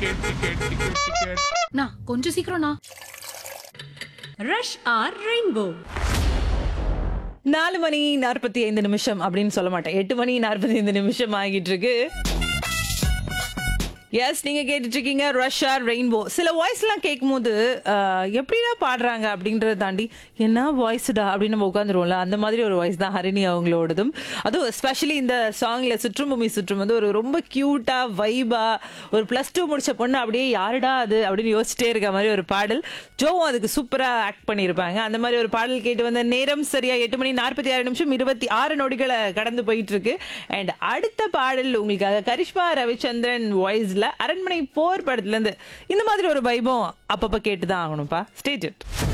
ticket ticket ticket ticket நான் கொஞ்சம் சீக்கிரம்ண்ணா rush R rainbow நாலு மணி நாற்பத்தி ஐந்து நிமிஷம் அப்படின்னு சொல்ல மாட்டேன் எட்டு மணி நாற்பத்தி ஐந்து நிமிஷம் ஆகிட்டு இருக்கு எஸ் நீங்க கேட்டுட்டு இருக்கீங்க ரஷ்யா ரெயின்போ சில வாய்ஸ்லாம் கேட்கும்போது ஆஹ், எப்படிடா பாடுறாங்க அப்படின்றத தாண்டி என்ன வாய்ஸ்டா அப்படின்னு நம்ம உட்காந்துருவோம்ல அந்த மாதிரி ஒரு வாய்ஸ் தான் ஹரிணி அவங்களோடதும் அதுவும் எஸ்பெஷலி இந்த சாங்ல சுற்றும் பூமி சுற்றும் வந்து ஒரு ரொம்ப கியூட்டா வைபா ஒரு பிளஸ் டூ முடிச்ச பொண்ணு அப்படியே யாருடா அது அப்படின்னு யோசிச்சிட்டே இருக்க மாதிரி ஒரு பாடல் ஜோவும் அதுக்கு சூப்பரா ஆக்ட் பண்ணியிருப்பாங்க அந்த மாதிரி ஒரு பாடல் கேட்டு வந்த நேரம் சரியா எட்டு மணி நாற்பத்தி ஆறு நிமிஷம் இருபத்தி ஆறு நொடிகளை கடந்து போயிட்டு இருக்கு அண்ட் அடுத்த பாடல் உங்களுக்காக கரிஷ்மா ரவிச்சந்திரன் வாய்ஸ்ல அரண்மனை போர் படத்துல இருந்து இந்த மாதிரி ஒரு வைபம் அப்பப்ப கேட்டுதான் ஆகணும்ப்பா ஸ்டேஜ்